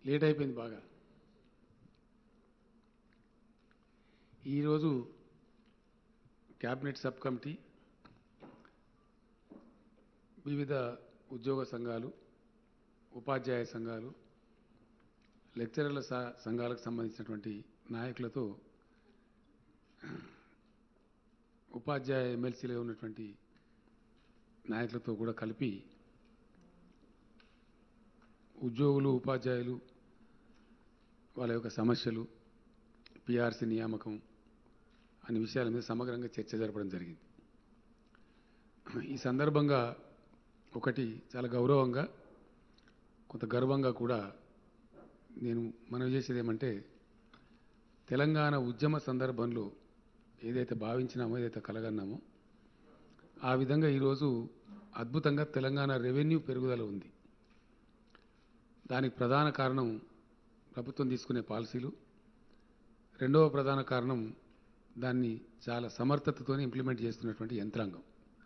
late అయిపోయింది బాగా ఈరోజు క్యాబినెట్ సబ్ కమిటీ వివిధ ఉద్యోగ సంఘాలు ఉపాధ్యాయ సంఘాలు లెక్చరర్ల స- సంఘాలకు సంబంధించినటువంటి నాయకులతో ఉపాధ్యాయ ఎమ్మెల్సీలో ఉన్నటువంటి నాయకులతో కూడా కలిపి ఉద్యోగులు ఉపాధ్యాయులు వాళ్ళ యొక్క సమస్యలు పిఆర్సీ నియామకం అనే విషయాల మీద సమగ్రంగా చర్చ జరపడం జరిగింది ఈ సందర్భంగా ఒకటి చాలా గౌరవంగా కొంత గర్వంగా కూడా నేను మనవి చేసేది ఏమంటే తెలంగాణ ఉద్యమ సందర్భంలో ఏదైతే భావించినామో ఏదైతే కలగన్నామో ఆ విధంగా ఈరోజు అద్భుతంగా తెలంగాణ రెవెన్యూ పెరుగుదల ఉంది దానికి ప్రధాన కారణం ప్రభుత్వం తీసుకునే పాలసీలు రెండవ ప్రధాన కారణం దాన్ని చాలా సమర్థతతో ఇంప్లిమెంట్ చేస్తున్నటువంటి యంత్రాంగం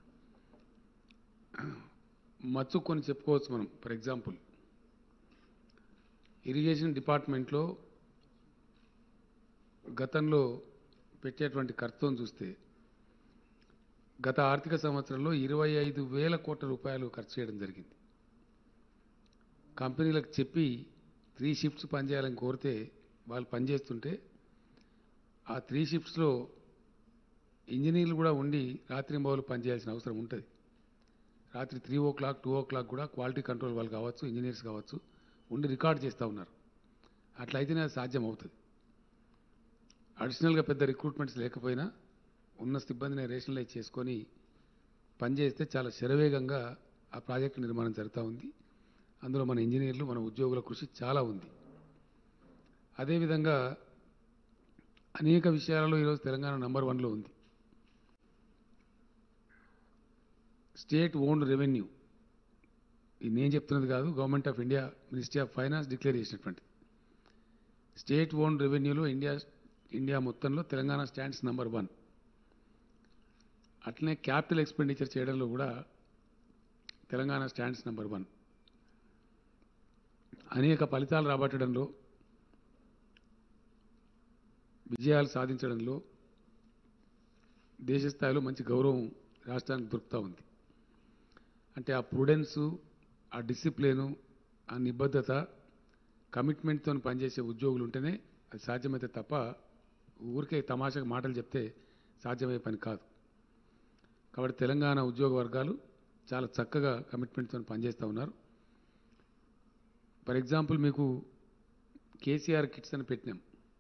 మచ్చు కొన్ని చెప్పుకోవచ్చు మనం ఫర్ ఎగ్జాంపుల్ ఇరిగేషన్ డిపార్ట్మెంట్లో గతంలో పెట్టేటువంటి ఖర్చును చూస్తే గత ఆర్థిక సంవత్సరంలో ఇరవై ఐదు వేల కోట్ల రూపాయలు ఖర్చు చేయడం జరిగింది కంపెనీలకు చెప్పి త్రీ షిఫ్ట్స్ పనిచేయాలని కోరితే వాళ్ళు పనిచేస్తుంటే ఆ త్రీ షిఫ్ట్స్లో ఇంజనీర్లు కూడా ఉండి రాత్రి మొదలు పనిచేయాల్సిన అవసరం ఉంటుంది రాత్రి three o'clock two o'clock కూడా క్వాలిటీ కంట్రోల్ వాళ్ళు కావచ్చు ఇంజనీర్స్ కావచ్చు ఉండి రికార్డ్ చేస్తూ ఉన్నారు అట్లయితేనే అది సాధ్యం అవుతుంది అడిషనల్గా పెద్ద రిక్రూట్మెంట్స్ లేకపోయినా ఉన్న సిబ్బందిని రేషనలైజ్ చేసుకొని పనిచేస్తే చాలా శరవేగంగా ఆ ప్రాజెక్టు నిర్మాణం జరుగుతూ ఉంది అందులో మన ఇంజనీర్లు మన ఉద్యోగుల కృషి చాలా ఉంది అదేవిధంగా అనేక విషయాలలో ఈరోజు తెలంగాణ నంబర్ వన్లో ఉంది స్టేట్ ఓన్డ్ రెవెన్యూ ఇది నేను చెప్తున్నది కాదు government of India ministry of finance declare చేసినటువంటి స్టేట్ ఓన్ రెవెన్యూలో ఇండియా ఇండియా మొత్తంలో తెలంగాణ స్టాండ్స్ నంబర్ వన్ అట్లనే క్యాపిటల్ ఎక్స్పెండిచర్ చేయడంలో కూడా తెలంగాణ స్టాండ్స్ నంబర్ వన్ అనేక ఫలితాలు రాబట్టడంలో విజయాలు సాధించడంలో దేశ స్థాయిలో మంచి గౌరవం రాష్ట్రానికి దొరుకుతూ ఉంది అంటే ఆ ప్రుడెన్సు ఆ డిసిప్లిను ఆ నిబద్ధత కమిట్మెంట్తో పనిచేసే ఉద్యోగులు ఉంటేనే అది సాధ్యమైతే తప్ప ఊరికే తమాషాగా మాటలు చెప్తే సాధ్యమయ్యే పని కాదు కాబట్టి తెలంగాణ ఉద్యోగ వర్గాలు చాలా చక్కగా కమిట్మెంట్తో పనిచేస్తూ ఉన్నారు ఫర్ ఎగ్జాంపుల్ మీకు కేసీఆర్ కిట్స్ అని పెట్టినాం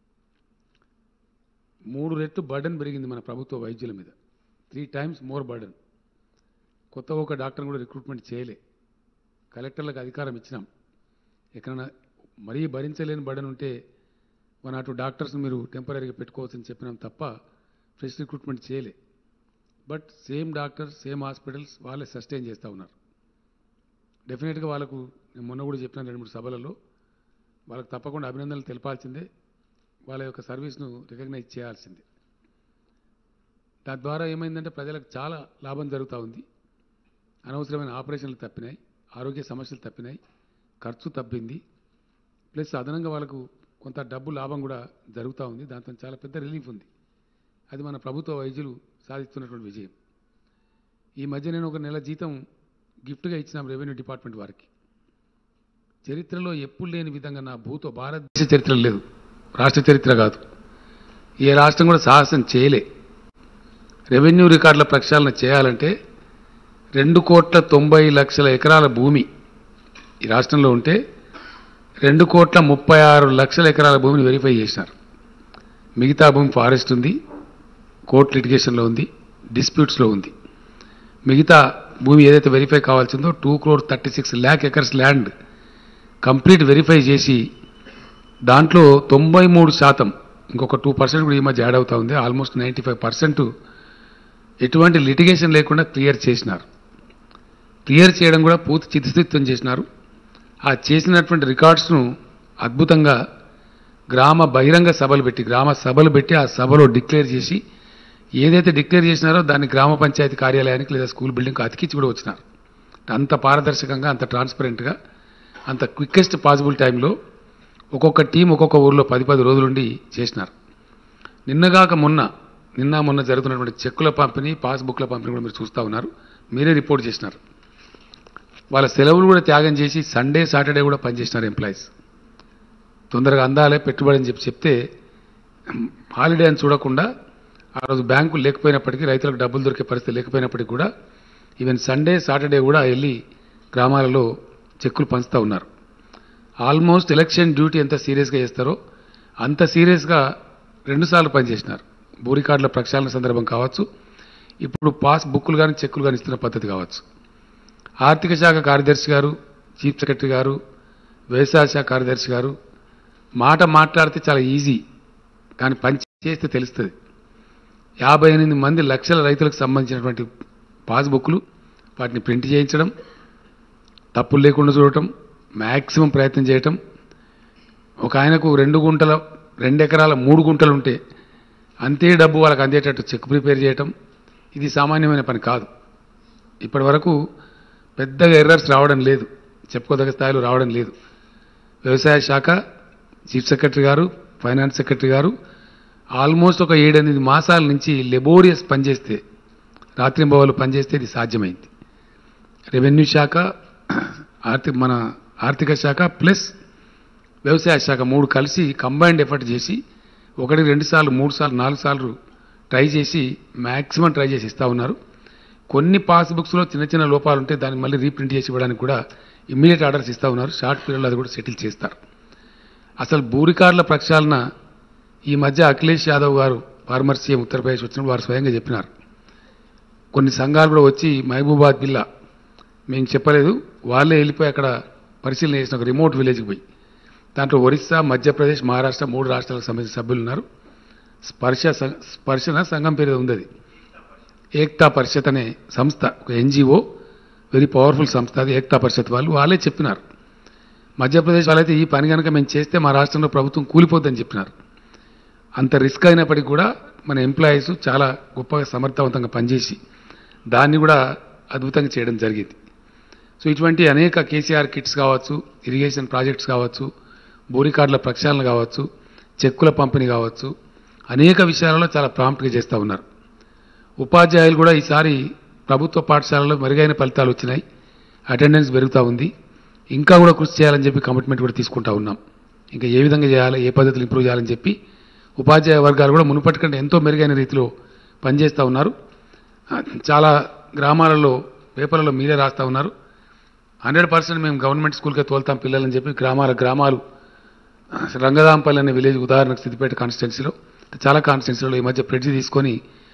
మూడు రెట్లు బర్డన్ పెరిగింది మన ప్రభుత్వ వైద్యుల మీద త్రీ టైమ్స్ మోర్ బర్డన్ కొత్త ఒక డాక్టర్ని కూడా రిక్రూట్మెంట్ చేయలే కలెక్టర్లకు అధికారం ఇచ్చినాం ఎక్కడైనా మరీ భరించలేని బర్డన్ ఉంటే వన్ అటు డాక్టర్స్ మీరు టెంపరీగా పెట్టుకోవచ్చని చెప్పినాం తప్ప ఫ్రెష్ రిక్రూట్మెంట్ చేయలే but same doctors same hospitals వాళ్ళే సస్టైన్ చేస్తూ ఉన్నారు డెఫినెట్గా వాళ్ళకు నేను మొన్న కూడా చెప్పిన రెండు మూడు సభలలో వాళ్ళకి తప్పకుండా అభినందనలు తెలపాల్సిందే వాళ్ళ యొక్క సర్వీస్ను రికగ్నైజ్ చేయాల్సిందే తద్వారా ఏమైందంటే ప్రజలకు చాలా లాభం జరుగుతూ ఉంది అనవసరమైన ఆపరేషన్లు తప్పినాయి ఆరోగ్య సమస్యలు తప్పినాయి ఖర్చు తప్పింది ప్లస్ అదనంగా వాళ్ళకు కొంత డబ్బు లాభం కూడా జరుగుతూ ఉంది దాంతో చాలా పెద్ద రిలీఫ్ ఉంది అది మన ప్రభుత్వ వైద్యులు సాధిస్తున్నటువంటి విజయం ఈ మధ్య నేను ఒక నెల జీతం గిఫ్ట్గా ఇచ్చిన రెవెన్యూ డిపార్ట్మెంట్ వారికి చరిత్రలో ఎప్పుడు లేని విధంగా నా భూతో భారతదేశ చరిత్ర లేదు రాష్ట్ర చరిత్ర కాదు ఏ రాష్ట్రం కూడా సాహసం చేయలే రెవెన్యూ రికార్డుల ప్రక్షాళన చేయాలంటే రెండు కోట్ల తొంభై లక్షల ఎకరాల భూమి ఈ రాష్ట్రంలో ఉంటే రెండు కోట్ల ముప్పై ఆరు లక్షల ఎకరాల భూమిని వెరిఫై చేసినారు మిగతా భూమి ఫారెస్ట్ ఉంది కోర్ట్ లిటిగేషన్లో ఉంది డిస్ప్యూట్స్లో ఉంది మిగతా భూమి ఏదైతే వెరిఫై కావాల్సిందో two crore thirty six lakh acres land complete verify చేసి దాంట్లో తొంభై మూడు శాతం ఇంకొక టూ పర్సెంట్ కూడా ఈ మధ్య యాడ్ అవుతా ఉంది ఆల్మోస్ట్ నైంటీ ఫైవ్ పర్సెంట్ ఎటువంటి లిటిగేషన్ లేకుండా క్లియర్ చేసినారు క్లియర్ చేయడం కూడా పూర్తి చిత్తస్థితం చేసినారు ఆ చేసినటువంటి రికార్డ్స్ను అద్భుతంగా గ్రామ బహిరంగ సభలు పెట్టి గ్రామ సభలు పెట్టి ఆ సభలో డిక్లేర్ చేసి ఏదైతే డిక్లేర్ చేసినారో దాన్ని గ్రామ పంచాయతీ కార్యాలయానికి లేదా స్కూల్ బిల్డింగ్కి అతికించి కూడా వచ్చినారు అంత పారదర్శకంగా అంత ట్రాన్స్పరెంట్గా అంత క్విక్కెస్ట్ పాసిబుల్ టైంలో ఒక్కొక్క టీం ఒక్కొక్క ఊర్లో పది పది రోజులుండి చేసినారు నిన్నగాక మొన్న నిన్న మొన్న జరుగుతున్నటువంటి చెక్కుల పంపిణీ పాస్బుక్ల పంపిణీ కూడా మీరు చూస్తూ ఉన్నారు మీరే రిపోర్ట్ చేసినారు వాళ్ళ సెలవులు కూడా త్యాగం చేసి సండే సాటర్డే కూడా పనిచేసినారు ఎంప్లాయీస్ తొందరగా అందాలే పెట్టుబడి అని చెప్పి చెప్తే హాలిడే అని చూడకుండా ఆ రోజు బ్యాంకు లేకపోయినప్పటికీ రైతులకు డబ్బులు దొరికే పరిస్థితి లేకపోయినప్పటికీ కూడా ఈవెన్ సండే సాటర్డే కూడా వెళ్ళి గ్రామాలలో చెక్కులు పంచుతూ ఉన్నారు ఆల్మోస్ట్ ఎలక్షన్ డ్యూటీ ఎంత సీరియస్గా చేస్తారో అంత సీరియస్గా రెండుసార్లు పనిచేసినారు బూరి కార్డుల ప్రక్షాళన సందర్భం కావచ్చు ఇప్పుడు పాస్ బుక్కులు కానీ చెక్కులు కానీ ఇస్తున్న పద్ధతి కావచ్చు ఆర్థిక శాఖ కార్యదర్శి గారు చీఫ్ సెక్రటరీ గారు వ్యవసాయ శాఖ కార్యదర్శి గారు మాట మాట్లాడితే చాలా ఈజీ కానీ పని చేస్తే తెలుస్తుంది యాభై ఎనిమిది మంది లక్షల రైతులకు సంబంధించినటువంటి పాస్బుక్లు వాటిని ప్రింట్ చేయించడం తప్పులు లేకుండా చూడటం మ్యాక్సిమం ప్రయత్నం చేయటం ఒక ఆయనకు రెండు గుంటల రెండు ఎకరాల మూడు గుంటలు ఉంటే అంతే డబ్బు వాళ్ళకి అందేటట్టు చెక్ ప్రిపేర్ చేయటం ఇది సామాన్యమైన పని కాదు ఇప్పటి వరకు పెద్దగా ఎర్రర్స్ రావడం లేదు చెప్పుకోదగ్గ స్థాయిలో రావడం లేదు వ్యవసాయ శాఖ చీఫ్ సెక్రటరీ గారు ఫైనాన్స్ సెక్రటరీ గారు ఆల్మోస్ట్ ఒక ఏడెనిమిది మాసాల నుంచి లెబోరియస్ పనిచేస్తే రాత్రింబవలు పనిచేస్తే ఇది సాధ్యమైంది రెవెన్యూ శాఖ ఆర్థిక మన ఆర్థిక శాఖ ప్లస్ వ్యవసాయ శాఖ మూడు కలిసి కంబైన్డ్ ఎఫర్ట్ చేసి ఒకటి రెండు సార్లు మూడు సార్లు నాలుగు సార్లు ట్రై చేసి మ్యాక్సిమం ట్రై చేసి ఇస్తూ ఉన్నారు కొన్ని పాస్బుక్స్లో చిన్న చిన్న లోపాలు ఉంటే దాన్ని మళ్ళీ రీప్రింట్ చేసి ఇవ్వడానికి కూడా ఇమ్మీడియట్ ఆర్డర్స్ ఇస్తూ ఉన్నారు షార్ట్ పీరియడ్లో అది కూడా సెటిల్ చేస్తారు అసలు బూరికార్ల ప్రక్షాళన ఈ మధ్య అఖిలేష్ యాదవ్ గారు ఫార్మర్ సీఎం ఉత్తరప్రదేశ్ వచ్చినప్పుడు వారు స్వయంగా చెప్పినారు కొన్ని సంఘాలు కూడా వచ్చి మహబూబాద్ బిల్లా మేము చెప్పలేదు వాళ్ళే వెళ్ళిపోయి అక్కడ పరిశీలన చేసిన ఒక రిమోట్ విలేజ్కి పోయి దాంట్లో ఒరిస్సా మధ్యప్రదేశ్ మహారాష్ట్ర మూడు రాష్ట్రాలకు సంబంధించిన సభ్యులు ఉన్నారు స్పర్శ సం- స్పర్శన సంఘం పేరు ఏదో ఉంది అది ఏక్తా పరిషత్ అనే సంస్థ ఒక ఎన్జిఓ వెరీ పవర్ఫుల్ సంస్థ అది ఏక్తా పరిషత్ వాళ్ళు వాళ్ళే చెప్పినారు మధ్యప్రదేశ్ వాళ్ళైతే ఈ పని కనుక మేము చేస్తే మా రాష్ట్రంలో ప్రభుత్వం కూలిపోద్దని చెప్పినారు అంత రిస్క్ అయినప్పటికీ కూడా మన ఎంప్లాయీస్ చాలా గొప్పగా సమర్థవంతంగా పనిచేసి దాన్ని కూడా అద్భుతంగా చేయడం జరిగింది సో ఇటువంటి అనేక కేసీఆర్ కిట్స్ కావచ్చు ఇరిగేషన్ ప్రాజెక్ట్స్ కావచ్చు బోరికార్డుల ప్రక్షాళన కావచ్చు చెక్కుల పంపిణీ కావచ్చు అనేక విషయాలలో చాలా ప్రాంప్ట్గా చేస్తూ ఉన్నారు ఉపాధ్యాయులు కూడా ఈసారి ప్రభుత్వ పాఠశాలలో మెరుగైన ఫలితాలు వచ్చినాయి అటెండెన్స్ పెరుగుతూ ఉంది ఇంకా కూడా కృషి చేయాలని చెప్పి కమిట్మెంట్ కూడా తీసుకుంటా ఉన్నాం ఇంకా ఏ విధంగా చేయాలి ఏ పద్ధతులు ఇంప్రూవ్ చేయాలని చెప్పి ఉపాధ్యాయ వర్గాలు కూడా మునుపటి కంటే ఎంతో మెరుగైన రీతిలో పనిచేస్తూ ఉన్నారు ఆ, చాలా గ్రామాలలో పేపర్లలో మీరే రాస్తూ ఉన్నారు హండ్రెడ్ పర్సెంట్ మేము గవర్నమెంట్ స్కూల్కే తోలుతాం పిల్లలని చెప్పి గ్రామాల గ్రామాలు ఆ, రంగదాంపల్లి అనే విలేజ్ ఉదాహరణకు సిద్దిపేట కాన్స్టిట్యున్సీలో చాలా కాన్స్టిట్యున్సీలో ఈ మధ్య ప్రెడ్జ్ తీసుకొని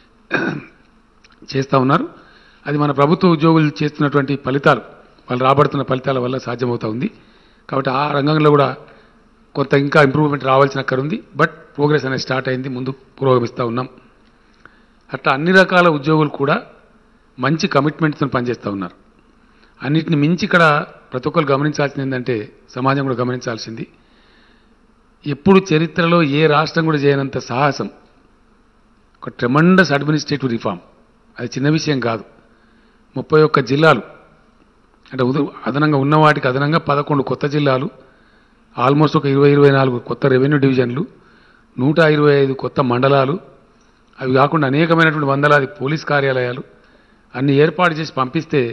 చేస్తూ ఉన్నారు అది మన ప్రభుత్వ ఉద్యోగులు చేస్తున్నటువంటి ఫలితాలు వాళ్ళు రాబడుతున్న ఫలితాల వల్ల సాధ్యమవుతా ఉంది కాబట్టి ఆ రంగంలో కూడా కొంత ఇంకా ఇంప్రూవ్మెంట్ రావాల్సిన అక్కడ ఉంది బట్ ప్రోగ్రెస్ అనేది స్టార్ట్ అయింది ముందు పురోగమిస్తూ ఉన్నాం అట్లా అన్ని రకాల ఉద్యోగులు కూడా మంచి కమిట్మెంట్తో పనిచేస్తూ ఉన్నారు అన్నిటిని మించి ఇక్కడ ప్రతి ఒక్కరు గమనించాల్సింది ఏంటంటే సమాజం కూడా గమనించాల్సింది ఎప్పుడు చరిత్రలో ఏ రాష్ట్రం కూడా చేయనంత సాహసం ఒక ట్రెమండస్ అడ్మినిస్ట్రేటివ్ రిఫార్మ్ అది చిన్న విషయం కాదు ముప్పై ఒక్క జిల్లాలు అంటే ఉద- అదనంగా ఉన్న వాటికి అదనంగా పదకొండు కొత్త జిల్లాలు ఆల్మోస్ట్ ఒక ఇరవై ఇరవై నాలుగు కొత్త రెవెన్యూ డివిజన్లు నూట ఇరవై ఐదు కొత్త మండలాలు అవి కాకుండా అనేకమైనటువంటి వందలాది పోలీస్ కార్యాలయాలు అన్ని ఏర్పాటు చేసి పంపిస్తే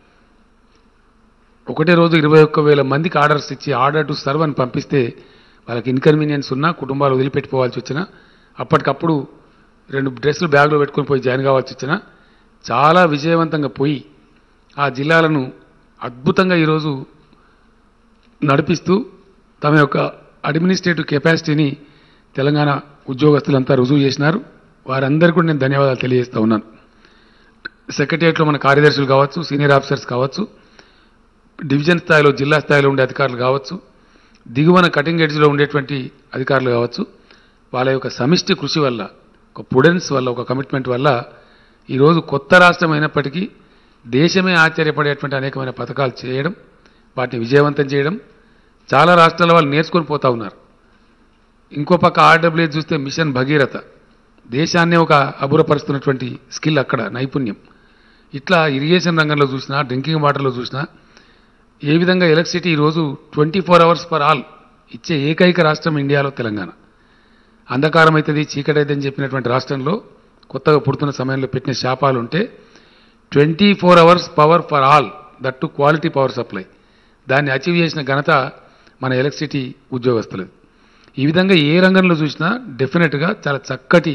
ఒకటే రోజు ఇరవై ఒక్క వేల మందికి ఆర్డర్స్ ఇచ్చి ఆర్డర్ టు సర్వ్ అని పంపిస్తే వాళ్ళకి ఇన్కన్వీనియన్స్ ఉన్నా కుటుంబాలు వదిలిపెట్టుకోవాల్సి వచ్చినా అప్పటికప్పుడు రెండు డ్రెస్సులు బ్యాగ్లో పెట్టుకొని పోయి జాయిన్ కావాల్సి వచ్చినా చాలా విజయవంతంగా పోయి ఆ జిల్లాలను అద్భుతంగా ఈరోజు నడిపిస్తూ తమ యొక్క అడ్మినిస్ట్రేటివ్ కెపాసిటీని తెలంగాణ ఉద్యోగస్తులంతా రుజువు చేసినారు వారందరికీ కూడా నేను ధన్యవాదాలు తెలియజేస్తా ఉన్నాను సెక్రటరియట్లో మన కార్యదర్శులు కావచ్చు సీనియర్ ఆఫీసర్స్ కావచ్చు డివిజన్ స్థాయిలో జిల్లా స్థాయిలో ఉండే అధికారులు కావచ్చు దిగువన కటింగ్ ఎడ్జ్లో ఉండేటువంటి అధికారులు కావచ్చు వాళ్ళ యొక్క సమిష్టి కృషి వల్ల ఒక పుడెన్స్ వల్ల ఒక కమిట్మెంట్ వల్ల ఈరోజు కొత్త రాష్ట్రం అయినప్పటికీ దేశమే ఆశ్చర్యపడేటువంటి అనేకమైన పథకాలు చేయడం వాటిని విజయవంతం చేయడం చాలా రాష్ట్రాల వాళ్ళు నేర్చుకొని పోతా ఉన్నారు ఇంకో పక్క ఆర్డబ్ల్యూఎస్ చూస్తే మిషన్ భగీరథ దేశాన్నే ఒక అబురపరుస్తున్నటువంటి స్కిల్ అక్కడ నైపుణ్యం ఇట్లా ఇరిగేషన్ రంగంలో చూసినా డ్రింకింగ్ వాటర్లో చూసినా ఏ విధంగా ఎలక్ట్రిసిటీ ఈరోజు twenty four hours per all ఇచ్చే ఏకైక రాష్ట్రం ఇండియాలో తెలంగాణ అంధకారం అవుతుంది చీకటి అవుతుంది అని చెప్పినటువంటి రాష్ట్రంలో కొత్తగా పుడుతున్న సమయంలో పెట్టిన శాపాలు ఉంటే twenty four hours power for all that to quality power supply దాన్ని అచీవ్ చేసిన ఘనత మన ఎలక్ట్రిసిటీ ఉద్యోగస్తులది ఈ విధంగా ఏ రంగంలో చూసినా డెఫినెట్గా చాలా చక్కటి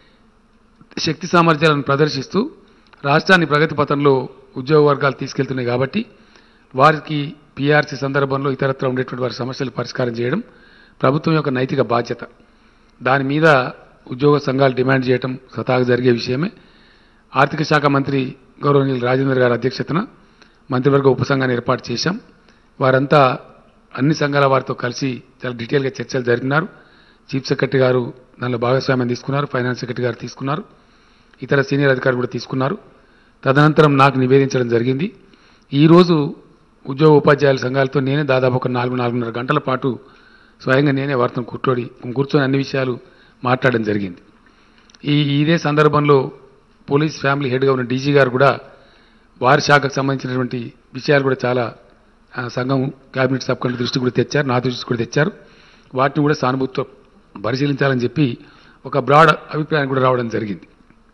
శక్తి సామర్థ్యాలను ప్రదర్శిస్తూ రాష్ట్రాన్ని ప్రగతి పథంలో ఉద్యోగ వర్గాలు తీసుకెళ్తున్నాయి కాబట్టి వారికి పీఆర్సీ సందర్భంలో ఇతరత్ర ఉండేటువంటి వారి సమస్యలు పరిష్కారం చేయడం ప్రభుత్వం యొక్క నైతిక బాధ్యత దాని మీద ఉద్యోగ సంఘాలు డిమాండ్ చేయడం స్వతహాగా జరిగే విషయమే ఆర్థిక శాఖ మంత్రి గౌరవనీయులు రాజేంద్ర గారి అధ్యక్షతన మంత్రివర్గ ఉపసంఘాన్ని ఏర్పాటు చేశాం వారంతా అన్ని సంఘాల వారితో కలిసి చాలా డీటెయిల్గా చర్చలు జరిపినారు చీఫ్ సెక్రటరీ గారు దానిలో భాగస్వామ్యం తీసుకున్నారు ఫైనాన్స్ సెక్రటరీ గారు తీసుకున్నారు ఇతర సీనియర్ అధికారులు కూడా తీసుకున్నారు తదనంతరం నాకు నివేదించడం జరిగింది ఈరోజు ఉద్యోగ ఉపాధ్యాయుల సంఘాలతో నేనే దాదాపు ఒక నాలుగు నాలుగున్నర గంటల పాటు స్వయంగా నేనే వారితో కూర్చోడి కూర్చొని అన్ని విషయాలు మాట్లాడడం జరిగింది ఈ ఇదే సందర్భంలో పోలీస్ ఫ్యామిలీ హెడ్గా ఉన్న డీజీ గారు కూడా వారి శాఖకు సంబంధించినటువంటి విషయాలు కూడా చాలా ఆ, సంఘం కేబినెట్ సబ్ కమిటీ దృష్టి కూడా తెచ్చారు నా దృష్టి కూడా తెచ్చారు వాటిని కూడా సానుభూతితో పరిశీలించాలని చెప్పి ఒక బ్రాడ్ అభిప్రాయం కూడా రావడం జరిగింది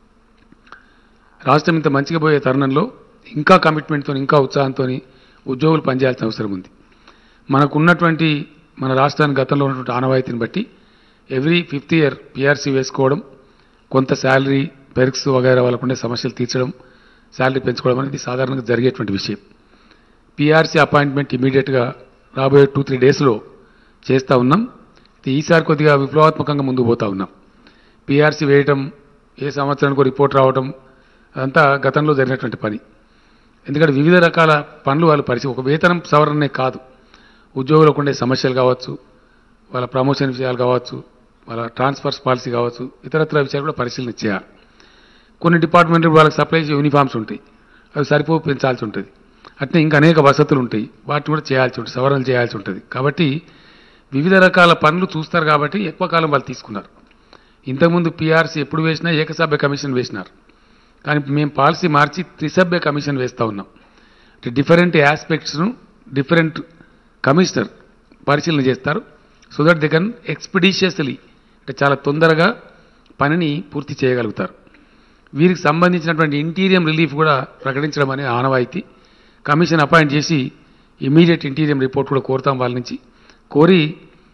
రాష్ట్రం ఇంత మంచిగా పోయే తరుణంలో ఇంకా కమిట్మెంట్తో ఇంకా ఉత్సాహంతో ఉద్యోగులు పనిచేయాల్సిన అవసరం ఉంది మనకున్నటువంటి మన రాష్ట్రానికి గతంలో ఉన్నటువంటి ఆనవాయితీని బట్టి ఎవ్రీ ఫిఫ్త్ ఇయర్ పిఆర్సీ వేసుకోవడం కొంత శాలరీ పెరిక్స్ వగైరా వాళ్ళకు ఉండే సమస్యలు తీర్చడం శాలరీ పెంచుకోవడం అనేది సాధారణంగా జరిగేటువంటి విషయం పిఆర్సీ అపాయింట్మెంట్ ఇమీడియట్గా రాబోయే టూ త్రీ డేస్లో చేస్తూ ఉన్నాం ఇది ఈసారి కొద్దిగా విప్లవాత్మకంగా ముందుకు పోతా ఉన్నాం పిఆర్సీ వేయటం ఏ సంవత్సరానికి రిపోర్ట్ రావటం అదంతా గతంలో జరిగినటువంటి పని ఎందుకంటే వివిధ రకాల పనులు వాళ్ళు పరిచయం ఒక వేతనం సవరణనే కాదు ఉద్యోగులకు ఉండే సమస్యలు కావచ్చు వాళ్ళ ప్రమోషన్ విషయాలు కావచ్చు వాళ్ళ ట్రాన్స్ఫర్స్ పాలసీ కావచ్చు ఇతరత్ర విషయాలు కూడా పరిశీలన చేయాలి కొన్ని డిపార్ట్మెంట్లు వాళ్ళకి సప్లై చేసే యూనిఫామ్స్ ఉంటాయి అవి సరిపో పెంచాల్సి ఉంటుంది అట్నే ఇంకా అనేక వసతులు ఉంటాయి వాటిని కూడా చేయాల్సి ఉంటుంది సవరణలు చేయాల్సి ఉంటుంది కాబట్టి వివిధ రకాల పనులు చూస్తారు కాబట్టి ఎక్కువ కాలం వాళ్ళు తీసుకున్నారు ఇంతకుముందు పీఆర్సీ ఎప్పుడు వేసినా ఏకసభ్య కమిషన్ వేసినారు కానీ మేము పాలసీ మార్చి త్రిసభ్య కమిషన్ వేస్తూ ఉన్నాం అంటే డిఫరెంట్ ఆస్పెక్ట్స్ను డిఫరెంట్ కమిషనర్ పరిశీలన చేస్తారు so that they can expeditiously అంటే చాలా తొందరగా పనిని పూర్తి చేయగలుగుతారు వీరికి సంబంధించినటువంటి ఇంటీరియం రిలీఫ్ కూడా ప్రకటించడం అనే ఆనవాయితీ కమిషన్ అపాయింట్ చేసి ఇమీడియట్ ఇంటీరియం రిపోర్ట్ కూడా కోరుతాం వాళ్ళ నుంచి కోరి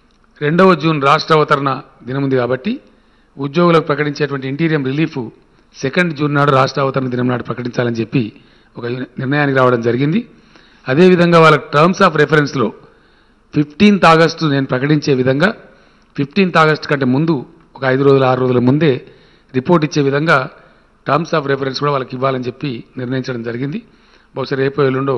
రెండవ జూన్ రాష్ట్ర అవతరణ దినం ఉంది కాబట్టి ఉద్యోగులకు ప్రకటించేటువంటి ఇంటీరియం రిలీఫ్ సెకండ్ జూన్ నాడు రాష్ట్ర అవతరణ దినం నాడు ప్రకటించాలని చెప్పి ఒక నిర్ణయానికి రావడం జరిగింది అదేవిధంగా వాళ్ళ టర్మ్స్ ఆఫ్ రెఫరెన్స్లో ఫిఫ్టీన్త్ ఆగస్టు నేను ప్రకటించే విధంగా ఫిఫ్టీన్త్ ఆగస్ట్ కంటే ముందు ఒక ఐదు రోజులు ఆరు రోజుల ముందే రిపోర్ట్ ఇచ్చే విధంగా టర్మ్స్ ఆఫ్ రెఫరెన్స్ కూడా వాళ్ళకి ఇవ్వాలని చెప్పి నిర్ణయించడం జరిగింది బహుశా రేపు ఎల్లుండో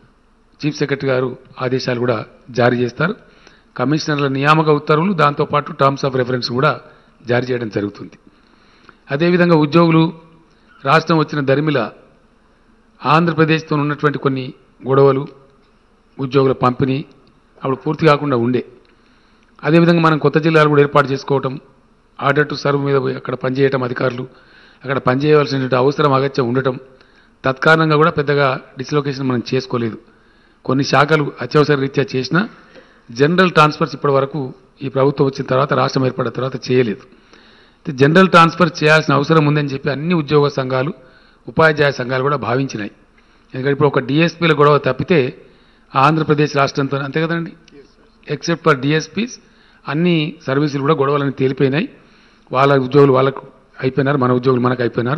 చీఫ్ సెక్రటరీ గారు ఆదేశాలు కూడా జారీ చేస్తారు కమిషనర్ల నియామక ఉత్తర్వులు దాంతోపాటు టర్మ్స్ ఆఫ్ రెఫరెన్స్ కూడా జారీ చేయడం జరుగుతుంది అదేవిధంగా ఉద్యోగులు రాష్ట్రం వచ్చిన దరిమిల ఆంధ్రప్రదేశ్తో ఉన్నటువంటి కొన్ని గొడవలు ఉద్యోగుల పంపిణీ అప్పుడు పూర్తి కాకుండా ఉండే అదేవిధంగా మనం కొత్త జిల్లాలు కూడా ఏర్పాటు చేసుకోవటం ఆర్డర్ టు సర్వ్ మీద పోయి అక్కడ పనిచేయటం అధికారులు అక్కడ పనిచేయవలసిన అవసరం అగత్యం ఉండటం తత్కారణంగా కూడా పెద్దగా డిస్లొకేషన్ మనం చేసుకోలేదు కొన్ని శాఖలు అత్యవసర రీత్యా చేసినా జనరల్ ట్రాన్స్ఫర్స్ ఇప్పటి వరకు ఈ ప్రభుత్వం వచ్చిన తర్వాత రాష్ట్రం ఏర్పడిన తర్వాత చేయలేదు అయితే జనరల్ ట్రాన్స్ఫర్ చేయాల్సిన అవసరం ఉందని చెప్పి అన్ని ఉద్యోగ సంఘాలు ఉపాధ్యాయ సంఘాలు కూడా భావించినాయి ఎందుకంటే ఇప్పుడు ఒక డిఎస్పీల గొడవ తప్పితే ఆంధ్రప్రదేశ్ రాష్ట్రంతో అంతే కదండి ఎక్సెప్ట్ ఫర్ డిఎస్పీస్ అన్ని సర్వీసులు కూడా గొడవలని తేలిపోయినాయి వాళ్ళ ఉద్యోగులు వాళ్ళకు అయిపోయినారు మన ఉద్యోగులు మనకు అయిపోయినారు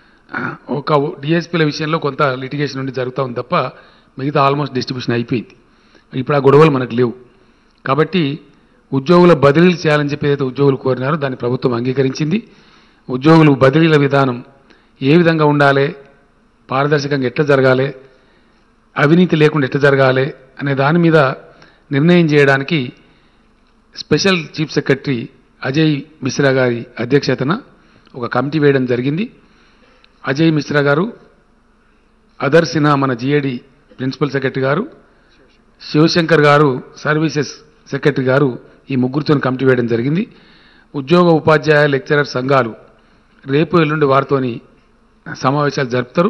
ఒక డిఎస్పీల విషయంలో కొంత లిటిగేషన్ నుండి జరుగుతూ ఉంది తప్ప మిగతా ఆల్మోస్ట్ డిస్ట్రిబ్యూషన్ అయిపోయింది ఇప్పుడు ఆ గొడవలు మనకు లేవు కాబట్టి ఉద్యోగుల బదిలీలు చేయాలని చెప్పి ఏదైతే ఉద్యోగులు కోరినారో దాన్ని ప్రభుత్వం అంగీకరించింది ఉద్యోగులు బదిలీల విధానం ఏ విధంగా ఉండాలి పారదర్శకంగా ఎట్లా జరగాలి అవినీతి లేకుండా ఎట్లా జరగాలి అనే దాని మీద నిర్ణయం చేయడానికి special chief secretary Ajay Mishra గారి అధ్యక్షతన ఒక కమిటీ వేయడం జరిగింది అజయ్ మిశ్రా గారు అదర్ సిన్హా మన జిఏడి ప్రిన్సిపల్ సెక్రటరీ గారు శివశంకర్ గారు సర్వీసెస్ సెక్రటరీ గారు ఈ ముగ్గురితో కమిటీ వేయడం జరిగింది ఉద్యోగ ఉపాధ్యాయ లెక్చరర్ సంఘాలు రేపు ఎల్లుండి వారితోని సమావేశాలు జరుపుతారు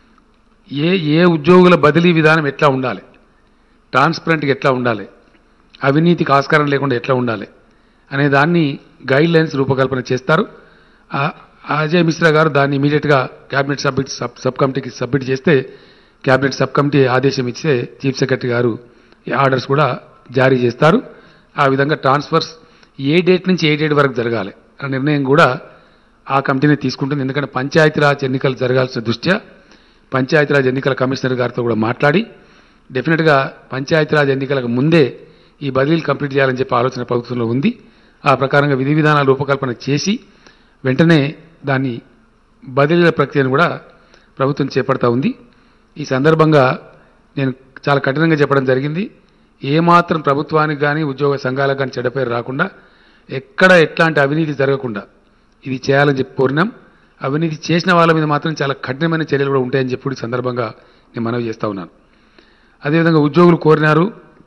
ఏ ఏ ఉద్యోగుల బదిలీ విధానం ఎట్లా ఉండాలి ట్రాన్స్పరెంట్గా ఎట్లా ఉండాలి అవినీతికి ఆస్కారం లేకుండా ఎట్లా ఉండాలి అనే దాన్ని గైడ్ లైన్స్ రూపకల్పన చేస్తారు ఆ- అజయ్ మిశ్రా గారు దాన్ని ఇమీడియట్గా క్యాబినెట్ సబ్మిట్ సబ్ సబ్ కమిటీకి సబ్మిట్ చేస్తే క్యాబినెట్ సబ్ కమిటీ ఆదేశం ఇస్తే చీఫ్ సెక్రటరీ గారు ఈ ఆర్డర్స్ కూడా జారీ చేస్తారు ఆ విధంగా ట్రాన్స్ఫర్స్ ఏ డేట్ నుంచి ఏ డేట్ వరకు జరగాలి అనే నిర్ణయం కూడా ఆ కమిటీనే తీసుకుంటుంది ఎందుకంటే పంచాయతీరాజ్ ఎన్నికలు జరగాల్సిన దృష్ట్యా పంచాయతీరాజ్ ఎన్నికల కమిషనర్ గారితో కూడా మాట్లాడి డెఫినెట్గా పంచాయతీరాజ్ ఎన్నికలకు ముందే ఈ బదిలీలు కంప్లీట్ చేయాలని చెప్పి ఆలోచన ప్రభుత్వంలో ఉంది ఆ ప్రకారంగా విధి విధానాల రూపకల్పన చేసి వెంటనే దాన్ని బదిలీల ప్రక్రియను కూడా ప్రభుత్వం చేపడతా ఉంది ఈ సందర్భంగా నేను చాలా కఠినంగా చెప్పడం జరిగింది ఏమాత్రం ప్రభుత్వానికి కానీ ఉద్యోగ సంఘాలకు కానీ చెడ్డ పేరు రాకుండా ఎక్కడ ఎట్లాంటి అవినీతి జరగకుండా ఇది చేయాలని చెప్పి కోరినాం అవినీతి చేసిన వాళ్ళ మీద మాత్రం చాలా కఠినమైన చర్యలు కూడా ఉంటాయని చెప్పి ఈ సందర్భంగా నేను మనవి చేస్తా ఉన్నాను అదేవిధంగా ఉద్యోగులు కోరినారు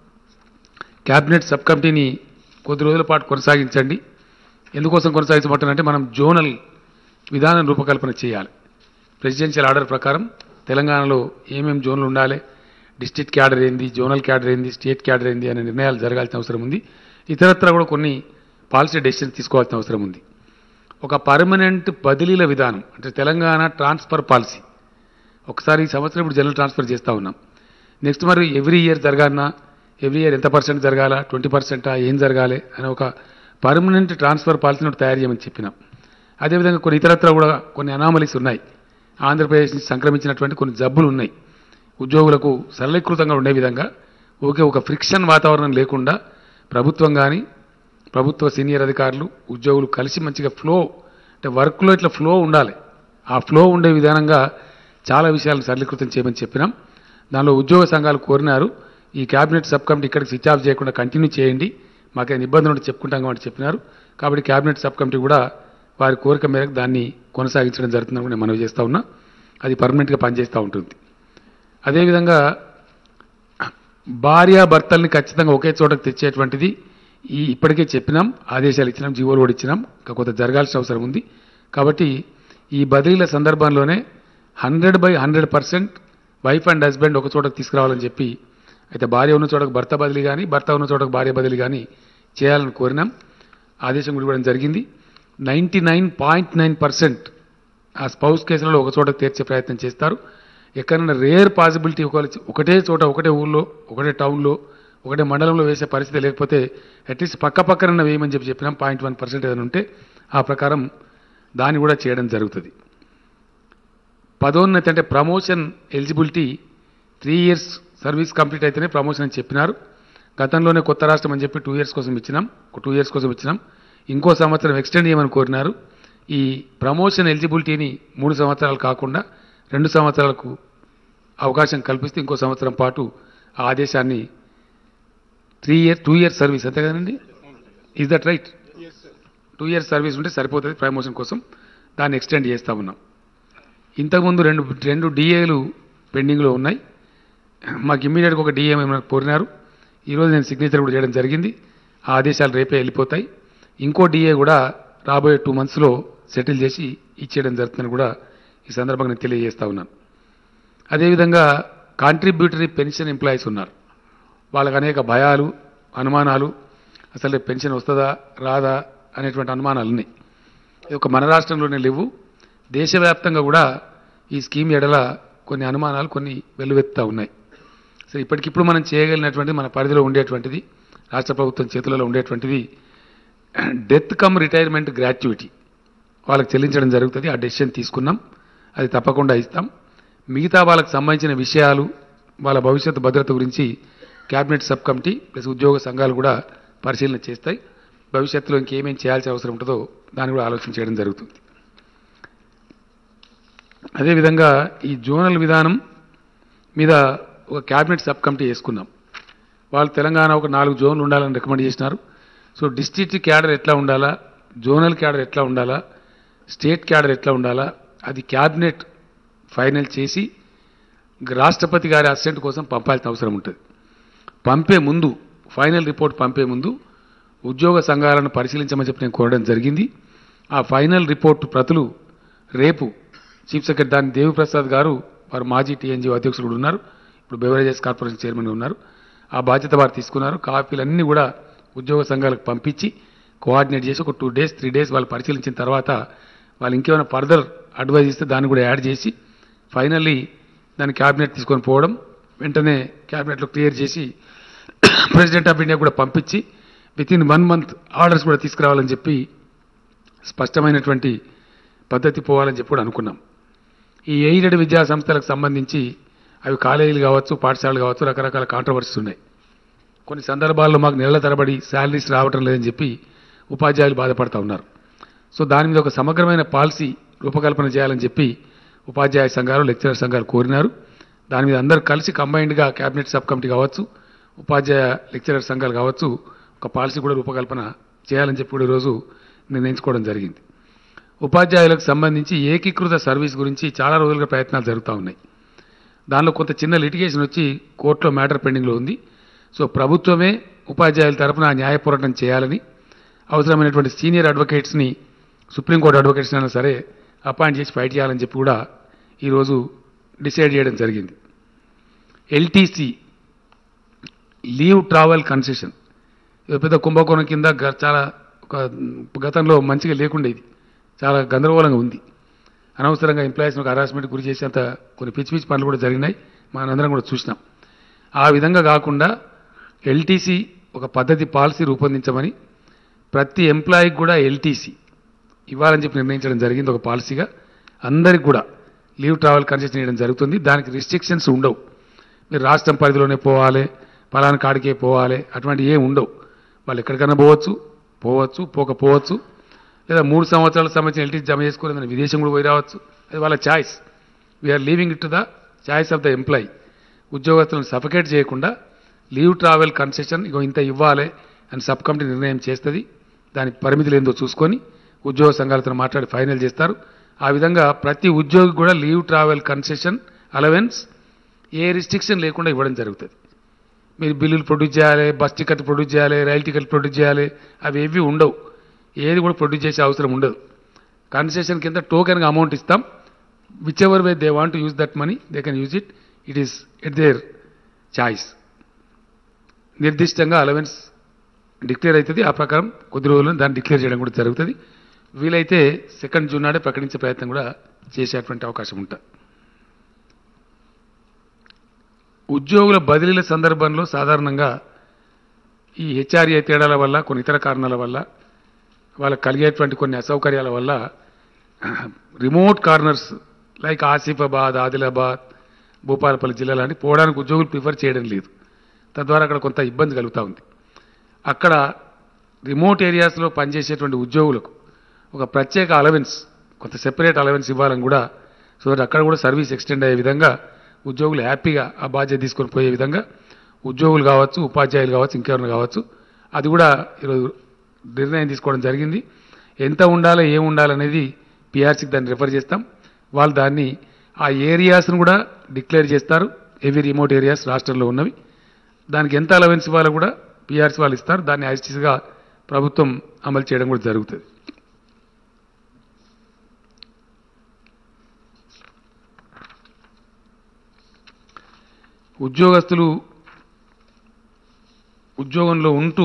క్యాబినెట్ సబ్ కమిటీని కొద్ది రోజుల పాటు కొనసాగించండి ఎందుకోసం కొనసాగించబట్టానంటే మనం జోనల్ విధానం రూపకల్పన చేయాలి ప్రెసిడెన్షియల్ ఆర్డర్ ప్రకారం తెలంగాణలో ఏమేమి జోన్లు ఉండాలి డిస్ట్రిక్ట్ క్యాడర్ ఏంది జోనల్ క్యాడర్ ఏంది స్టేట్ క్యాడర్ ఏంది అనే నిర్ణయాలు జరగాల్సిన అవసరం ఉంది ఇతరత్ర కూడా కొన్ని పాలసీ డెసిషన్స్ తీసుకోవాల్సిన అవసరం ఉంది ఒక పర్మనెంట్ బదిలీల విధానం అంటే తెలంగాణ ట్రాన్స్ఫర్ పాలసీ ఒకసారి ఈ సంవత్సరం ఇప్పుడు జనరల్ ట్రాన్స్ఫర్ చేస్తూ ఉన్నాం నెక్స్ట్ మరి ఎవ్రీ ఇయర్ జరగాలన్నా ఎవ్రీ ఇయర్ ఎంత పర్సెంట్ జరగాల ట్వంటీ పర్సెంటా ఏం జరగాలి అనే ఒక పర్మనెంట్ ట్రాన్స్ఫర్ పాలసీని ఒకటి తయారు చేయమని చెప్పినాం అదేవిధంగా కొన్ని ఇతరత్ర కూడా కొన్ని అనామలీస్ ఉన్నాయి ఆంధ్రప్రదేశ్ నుంచి సంక్రమించినటువంటి కొన్ని జబ్బులు ఉన్నాయి ఉద్యోగులకు సరళీకృతంగా ఉండే విధంగా ఓకే ఒక ఫ్రిక్షన్ వాతావరణం లేకుండా ప్రభుత్వం కానీ ప్రభుత్వ సీనియర్ అధికారులు ఉద్యోగులు కలిసి మంచిగా ఫ్లో అంటే వర్క్లో ఇట్లా ఫ్లో ఉండాలి ఆ ఫ్లో ఉండే విధానంగా చాలా విషయాలను సరళీకృతం చేయమని చెప్పినాం దానిలో ఉద్యోగ సంఘాలు కోరినారు ఈ క్యాబినెట్ సబ్ కమిటీ ఇక్కడికి స్విచ్ ఆఫ్ చేయకుండా కంటిన్యూ చేయండి మాకేమైనా ఇబ్బందులు ఉంటే చెప్పుకుంటాం కాబట్టి చెప్పినారు కాబట్టి క్యాబినెట్ సబ్ కమిటీ కూడా వారి కోరిక మేరకు దాన్ని కొనసాగించడం జరుగుతుందని కూడా నేను మనవి చేస్తా ఉన్నా అది పర్మనెంట్గా పనిచేస్తూ ఉంటుంది అదేవిధంగా భార్య భర్తల్ని ఖచ్చితంగా ఒకే చోటకు తెచ్చేటువంటిది ఈ ఇప్పటికే చెప్పినాం ఆదేశాలు ఇచ్చినాం జీవోలు కూడా ఇచ్చినాం ఇంకా కొంత జరగాల్సిన అవసరం ఉంది కాబట్టి ఈ బదిలీల సందర్భంలోనే hundred by hundred percent wife and husband ఒక చోటకు తీసుకురావాలని చెప్పి అయితే భార్య ఉన్న చోటకు భర్త బదిలీ కానీ భర్త ఉన్న చోటకు భార్య బదిలీ కానీ చేయాలని కోరినాం ఆదేశం కూడా ఇవ్వడం జరిగింది ninety nine point nine percent ఆ స్పౌస్ కేసులలో ఒక చోట తీర్చే ప్రయత్నం చేస్తారు ఎక్కడైనా రేర్ పాసిబిలిటీ ఒకటే చోట ఒకటే ఊళ్ళో ఒకటే టౌన్లో ఒకటే మండలంలో వేసే పరిస్థితి లేకపోతే అట్లీస్ట్ పక్క పక్కన వేయమని చెప్పి చెప్పినాం పాయింట్ వన్ పర్సెంట్ ఏదైనా ఉంటే ఆ ప్రకారం దాన్ని కూడా చేయడం జరుగుతుంది పదోన్నతి అంటే promotion eligibility three years service complete అయితేనే ప్రమోషన్ అని చెప్పినారు గతంలోనే కొత్త రాష్ట్రం అని చెప్పి టూ ఇయర్స్ కోసం ఇచ్చినాం ఒక టూ ఇయర్స్ కోసం ఇచ్చినాం ఇంకో సంవత్సరం ఎక్స్టెండ్ చేయమని కోరినారు ఈ ప్రమోషన్ ఎలిజిబిలిటీని మూడు సంవత్సరాలు కాకుండా రెండు సంవత్సరాలకు అవకాశం కల్పిస్తే ఇంకో సంవత్సరం పాటు ఆ ఆదేశాన్ని three year two years service అంతే కదండి is that right two years service ఉంటే సరిపోతుంది ప్రమోషన్ కోసం దాన్ని ఎక్స్టెండ్ చేస్తా ఉన్నాం ఇంతకుముందు రెండు రెండు డిఏలు పెండింగ్లో ఉన్నాయి మాకు ఇమ్మీడియట్గా ఒక డిఏ మనకు కోరినారు ఈరోజు నేను సిగ్నేచర్ కూడా చేయడం జరిగింది ఆ ఆదేశాలు రేపే వెళ్ళిపోతాయి ఇంకో డిఏ కూడా రాబోయే టూ మంత్స్లో సెటిల్ చేసి ఇచ్చేయడం జరుగుతుందని కూడా ఈ సందర్భంగా నేను తెలియజేస్తా ఉన్నాను అదేవిధంగా కాంట్రిబ్యూటరీ పెన్షన్ ఎంప్లాయీస్ ఉన్నారు వాళ్ళకి అనేక భయాలు అనుమానాలు అసలు రేపు పెన్షన్ వస్తుందా రాదా అనేటువంటి అనుమానాలు ఉన్నాయి ఇది ఒక మన రాష్ట్రంలోనే లేవు దేశవ్యాప్తంగా కూడా ఈ స్కీమ్ ఎడల కొన్ని అనుమానాలు కొన్ని వెల్లువెత్తుతా ఉన్నాయి సో ఇప్పటికిప్పుడు మనం చేయగలిగినటువంటి మన పరిధిలో ఉండేటువంటిది రాష్ట్ర ప్రభుత్వం చేతులలో ఉండేటువంటిది డెత్ కమ్ రిటైర్మెంట్ గ్రాట్యుటీ వాళ్ళకి చెల్లించడం జరుగుతుంది ఆ డెసిషన్ తీసుకున్నాం అది తప్పకుండా ఇస్తాం మిగతా వాళ్ళకి సంబంధించిన విషయాలు వాళ్ళ భవిష్యత్తు భద్రత గురించి క్యాబినెట్ సబ్ కమిటీ ప్లస్ ఉద్యోగ సంఘాలు కూడా పరిశీలన చేస్తాయి భవిష్యత్తులో ఇంకేమేం చేయాల్సిన అవసరం ఉంటుందో దాన్ని కూడా ఆలోచన చేయడం జరుగుతుంది అదేవిధంగా ఈ జోనల్ విధానం మీద ఒక క్యాబినెట్ సబ్ కమిటీ వేసుకున్నాం వాళ్ళు తెలంగాణ ఒక నాలుగు జోన్లు ఉండాలని రికమెండ్ చేసినారు సో డిస్ట్రిక్ట్ క్యాడర్ ఎట్లా ఉండాలా జోనల్ క్యాడర్ ఎట్లా ఉండాలా స్టేట్ క్యాడర్ ఎట్లా ఉండాలా అది క్యాబినెట్ ఫైనల్ చేసి రాష్ట్రపతి గారి అసిస్టెంట్ కోసం పంపాల్సిన అవసరం ఉంటుంది పంపే ముందు ఫైనల్ రిపోర్ట్ పంపే ముందు ఉద్యోగ సంఘాలను పరిశీలించమని చెప్పి నేను కోరడం జరిగింది ఆ ఫైనల్ రిపోర్ట్ ప్రతులు రేపు చీఫ్ సెక్రటరీ దాని దేవిప్రసాద్ గారు వారు మాజీ టీఎన్జీ అధ్యక్షులు కూడా ఉన్నారు ఇప్పుడు బెవరేజెస్ కార్పొరేషన్ చైర్మన్ ఉన్నారు ఆ బాధ్యత వారు తీసుకున్నారు కాపీలన్నీ కూడా ఉద్యోగ సంఘాలకు పంపించి కోఆర్డినేట్ చేసి ఒక టూ డేస్ త్రీ డేస్ వాళ్ళు పరిశీలించిన తర్వాత వాళ్ళు ఇంకేమైనా ఫర్దర్ అడ్వైజ్ ఇస్తే దాన్ని కూడా యాడ్ చేసి ఫైనల్లీ దాన్ని క్యాబినెట్ తీసుకొని పోవడం వెంటనే క్యాబినెట్లో క్లియర్ చేసి ప్రెసిడెంట్ ఆఫ్ ఇండియా కూడా పంపించి within one month orders కూడా తీసుకురావాలని చెప్పి స్పష్టమైనటువంటి పద్ధతి పోవాలని చెప్పి కూడా అనుకున్నాం ఈ ఎయిడెడ్ విద్యా సంస్థలకు సంబంధించి అవి కాలేజీలు కావచ్చు పాఠశాలలు కావచ్చు రకరకాల కాంట్రవర్సీస్ ఉన్నాయి కొన్ని సందర్భాల్లో మాకు నెలల తరబడి శాలరీస్ రావటం లేదని చెప్పి ఉపాధ్యాయులు బాధపడతా ఉన్నారు సో దాని మీద ఒక సమగ్రమైన పాలసీ రూపకల్పన చేయాలని చెప్పి ఉపాధ్యాయ సంఘాలు లెక్చరర్ సంఘాలు కోరినారు దాని మీద అందరూ కలిసి కంబైన్డ్గా కేబినెట్ సబ్ కమిటీ కావచ్చు ఉపాధ్యాయ లెక్చరర్ సంఘాలు కావచ్చు ఒక పాలసీ కూడా రూపకల్పన చేయాలని చెప్పి కూడా ఈరోజు నిర్ణయించుకోవడం జరిగింది ఉపాధ్యాయులకు సంబంధించి ఏకీకృత సర్వీస్ గురించి చాలా రోజులుగా ప్రయత్నాలు జరుగుతూ ఉన్నాయి దానిలో కొంత చిన్న లిటిగేషన్ వచ్చి కోర్టులో మ్యాటర్ పెండింగ్లో ఉంది సో ప్రభుత్వమే ఉపాధ్యాయుల తరపున న్యాయ పోరాటం చేయాలని అవసరమైనటువంటి సీనియర్ అడ్వకేట్స్ని సుప్రీంకోర్టు అడ్వకేట్స్ అయినా సరే అపాయింట్ చేసి ఫైట్ చేయాలని చెప్పి కూడా ఈరోజు డిసైడ్ చేయడం జరిగింది ఎల్టీసీ లీవ్ ట్రావెల్ కన్సెషన్ ఇది పెద్ద కుంభకోణం కింద గ- చాలా ఒక గతంలో మంచిగా లేకుండేది చాలా గందరగోళంగా ఉంది అనవసరంగా ఎంప్లాయీస్ని ఒక హరాస్మెంట్ గురి చేసేంత కొన్ని పిచ్చి పిచ్చి పనులు కూడా జరిగినాయి మనందరం కూడా చూసినాం ఆ విధంగా కాకుండా ఎల్టీసీ ఒక పద్ధతి పాలసీ రూపొందించమని ప్రతి ఎంప్లాయీకి కూడా ఎల్టీసీ ఇవ్వాలని చెప్పి నిర్ణయించడం జరిగింది ఒక పాలసీగా అందరికి కూడా లీవ్ ట్రావెల్ కన్సెషన్ ఇవ్వడం జరుగుతుంది దానికి రిస్ట్రిక్షన్స్ ఉండవు మీరు రాష్ట్రం పరిధిలోనే పోవాలి పలానా కాడికే పోవాలి అటువంటి ఏం ఉండవు వాళ్ళు ఎక్కడికైనా పోవచ్చు పోవచ్చు పోకపోవచ్చు లేదా మూడు సంవత్సరాల సంబంధించిన ఎల్టీ జమ చేసుకుని ఏదైనా విదేశం కూడా పోయి రావచ్చు అది వాళ్ళ choice we are leaving it to the choice of the employee ఉద్యోగస్తులను సఫకేట్ చేయకుండా లీవ్ ట్రావెల్ కన్సెషన్ ఇగో ఇంత ఇవ్వాలి అని సబ్ కమిటీ నిర్ణయం చేస్తుంది దాని పరిమితులు ఏందో చూసుకొని ఉద్యోగ సంఘాలతో మాట్లాడి ఫైనల్ చేస్తారు ఆ విధంగా ప్రతి ఉద్యోగి కూడా లీవ్ ట్రావెల్ కన్సెషన్ అలవెన్స్ ఏ రిస్ట్రిక్షన్ లేకుండా ఇవ్వడం జరుగుతుంది మీరు బిల్లులు ప్రొడ్యూస్ చేయాలి బస్ టికెట్ ప్రొడ్యూస్ చేయాలి రైలు టికెట్ ప్రొడ్యూస్ చేయాలి అవి ఏవి ఉండవు ఏది కూడా ప్రొడ్యూస్ చేసే అవసరం ఉండదు కన్సెషన్ కింద టోకెన్గా అమౌంట్ ఇస్తాం whichever way they want use that money they can use it it is at their choice నిర్దిష్టంగా అలవెన్స్ డిక్లేర్ అవుతుంది ఆ ప్రకారం కొద్ది రోజుల్లో దాన్ని డిక్లేర్ చేయడం కూడా జరుగుతుంది వీలైతే సెకండ్ జూన్ నాడే ప్రకటించే ప్రయత్నం కూడా చేసేటువంటి అవకాశం ఉంటుంది ఉద్యోగుల బదిలీల సందర్భంలో సాధారణంగా ఈ హెచ్ఆర్ఏ తేడాల వల్ల కొన్ని ఇతర కారణాల వల్ల వాళ్ళకి కలిగేటువంటి కొన్ని అసౌకర్యాల వల్ల remote corners like Asifabad Adilabad Bhupalpalli జిల్లా లాంటి పోవడానికి ఉద్యోగులు ప్రిఫర్ చేయడం లేదు తద్వారా అక్కడ కొంత ఇబ్బంది కలుగుతూ ఉంది అక్కడ రిమోట్ ఏరియాస్లో పనిచేసేటువంటి ఉద్యోగులకు ఒక ప్రత్యేక అలవెన్స్ కొంత సెపరేట్ అలవెన్స్ ఇవ్వాలని కూడా సో దట్ అక్కడ కూడా సర్వీస్ ఎక్స్టెండ్ అయ్యే విధంగా ఉద్యోగులు హ్యాపీగా ఆ బాధ్యత తీసుకొని పోయే విధంగా ఉద్యోగులు కావచ్చు ఉపాధ్యాయులు కావచ్చు ఇంకెవరైనా కావచ్చు అది కూడా ఈరోజు నిర్ణయం తీసుకోవడం జరిగింది ఎంత ఉండాలి ఏం ఉండాలనేది పిఆర్సీకి దాన్ని రిఫర్ చేస్తాం వాళ్ళు దాన్ని ఆ ఏరియాస్ను కూడా డిక్లేర్ చేస్తారు హెవీ రిమోట్ ఏరియాస్ రాష్ట్రంలో ఉన్నవి దానికి ఎంత అలవెన్స్ ఇవ్వాలో కూడా పిఆర్సీ వాళ్ళు ఇస్తారు దాన్ని యాజిటీస్గా ప్రభుత్వం అమలు చేయడం కూడా జరుగుతుంది ఉద్యోగస్తులు ఉద్యోగంలో ఉంటూ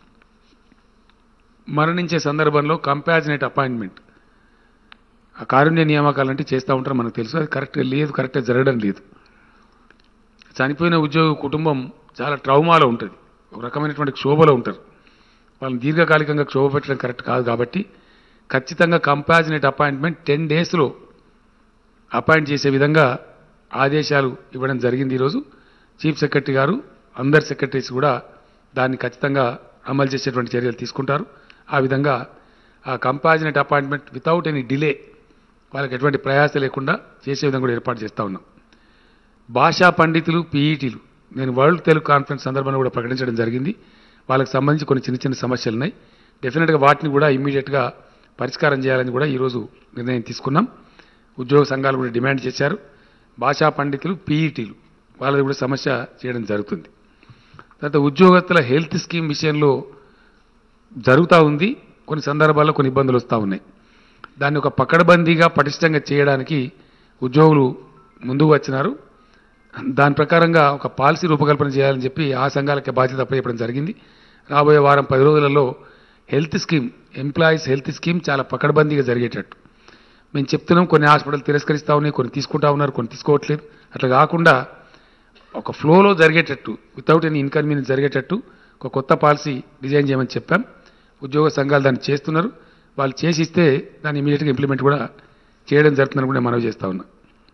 మరణించే సందర్భంలో కంపాజినేట్ అపాయింట్మెంట్ ఆ కారుణ్య నియామకాలు అంటే చేస్తూ ఉంటారు మనకు తెలుసు అది కరెక్ట్గా లేదు కరెక్ట్గా జరగడం లేదు చనిపోయిన ఉద్యోగ కుటుంబం చాలా ట్రౌమాలో ఉంటుంది ఒక రకమైనటువంటి క్షోభలో ఉంటారు వాళ్ళని దీర్ఘకాలికంగా క్షోభ పెట్టడం కరెక్ట్ కాదు కాబట్టి ఖచ్చితంగా కంపాజినేట్ అపాయింట్మెంట్ టెన్ డేస్లో అపాయింట్ చేసే విధంగా ఆదేశాలు ఇవ్వడం జరిగింది ఈరోజు చీఫ్ సెక్రటరీ గారు అందరు సెక్రటరీస్ కూడా దాన్ని ఖచ్చితంగా అమలు చేసేటువంటి చర్యలు తీసుకుంటారు ఆ విధంగా ఆ compassionate appointment without any delay వాళ్ళకి ఎటువంటి ప్రయాస లేకుండా చేసే విధంగా కూడా ఏర్పాటు చేస్తూ ఉన్నాం భాషా పండితులు పీఈటీలు నేను వరల్డ్ తెలుగు కాన్ఫరెన్స్ సందర్భంలో కూడా ప్రకటించడం జరిగింది వాళ్ళకి సంబంధించి కొన్ని చిన్న చిన్న సమస్యలు ఉన్నాయి డెఫినెట్గా వాటిని కూడా ఇమ్మీడియట్గా పరిష్కారం చేయాలని కూడా ఈరోజు నిర్ణయం తీసుకున్నాం ఉద్యోగ సంఘాలు కూడా డిమాండ్ చేశారు భాషా పండితులు పీఈటీలు వాళ్ళది కూడా సమస్య చేయడం జరుగుతుంది తర్వాత ఉద్యోగస్తుల హెల్త్ స్కీమ్ విషయంలో జరుగుతూ ఉంది కొన్ని సందర్భాల్లో కొన్ని ఇబ్బందులు వస్తూ ఉన్నాయి దాన్ని ఒక పకడ్బందీగా పటిష్టంగా చేయడానికి ఉద్యోగులు ముందుకు వచ్చినారు దాని ప్రకారంగా ఒక పాలసీ రూపకల్పన చేయాలని చెప్పి ఆ సంఘాలకే బాధ్యత అప్పచెప్పడం జరిగింది రాబోయే వారం పది రోజులలో health scheme employees health scheme చాలా పకడ్బందీగా జరిగేటట్టు మేము చెప్తున్నాం కొన్ని హాస్పిటల్ తిరస్కరిస్తూ ఉన్నాయి కొన్ని తీసుకుంటా ఉన్నారు కొన్ని తీసుకోవట్లేదు అట్లా కాకుండా ఒక ఫ్లోలో జరిగేటట్టు వితౌట్ ఎనీ ఇన్కన్వీనియన్స్ జరిగేటట్టు ఒక కొత్త పాలసీ డిజైన్ చేయమని చెప్పాం ఉద్యోగ సంఘాలు దాన్ని చేస్తున్నారు వాళ్ళు చేసి ఇస్తే దాన్ని ఇమీడియట్గా ఇంప్లిమెంట్ కూడా చేయడం జరుగుతుందని కూడా నేను మనవి చేస్తా ఉన్నా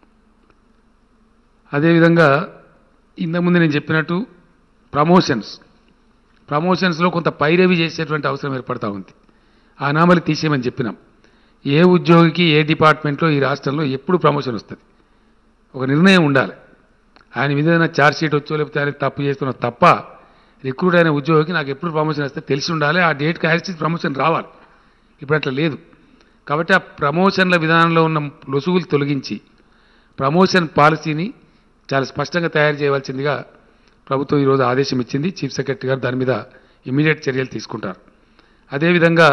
అదేవిధంగా ఇంతకుముందు నేను చెప్పినట్టు ప్రమోషన్స్ ప్రమోషన్స్లో కొంత పైరవి చేసేటువంటి అవసరం ఏర్పడతా ఉంది ఆ నామలి తీసేయమని చెప్పినాం ఏ ఉద్యోగికి ఏ డిపార్ట్మెంట్లో ఈ రాష్ట్రంలో ఎప్పుడు ప్రమోషన్ వస్తుంది ఒక నిర్ణయం ఉండాలి ఆయన మీద ఏదైనా ఛార్జ్ షీట్ వచ్చో లేకపోతే ఆయన తప్పు చేస్తున్న తప్ప రిక్రూట్ అయిన ఉద్యోగికి నాకు ఎప్పుడు ప్రమోషన్ వస్తే తెలిసి ఉండాలి ఆ డేట్కి యాక్సిస్ ప్రమోషన్ రావాలి ఇప్పుడు అట్లా లేదు కాబట్టి ఆ ప్రమోషన్ల విధానంలో ఉన్న లొసుగులు తొలగించి ప్రమోషన్ పాలసీని చాలా స్పష్టంగా తయారు చేయవలసిందిగా ప్రభుత్వం ఈరోజు ఆదేశం ఇచ్చింది చీఫ్ సెక్రటరీ గారు దాని మీద ఇమీడియట్ చర్యలు తీసుకుంటారు అదేవిధంగా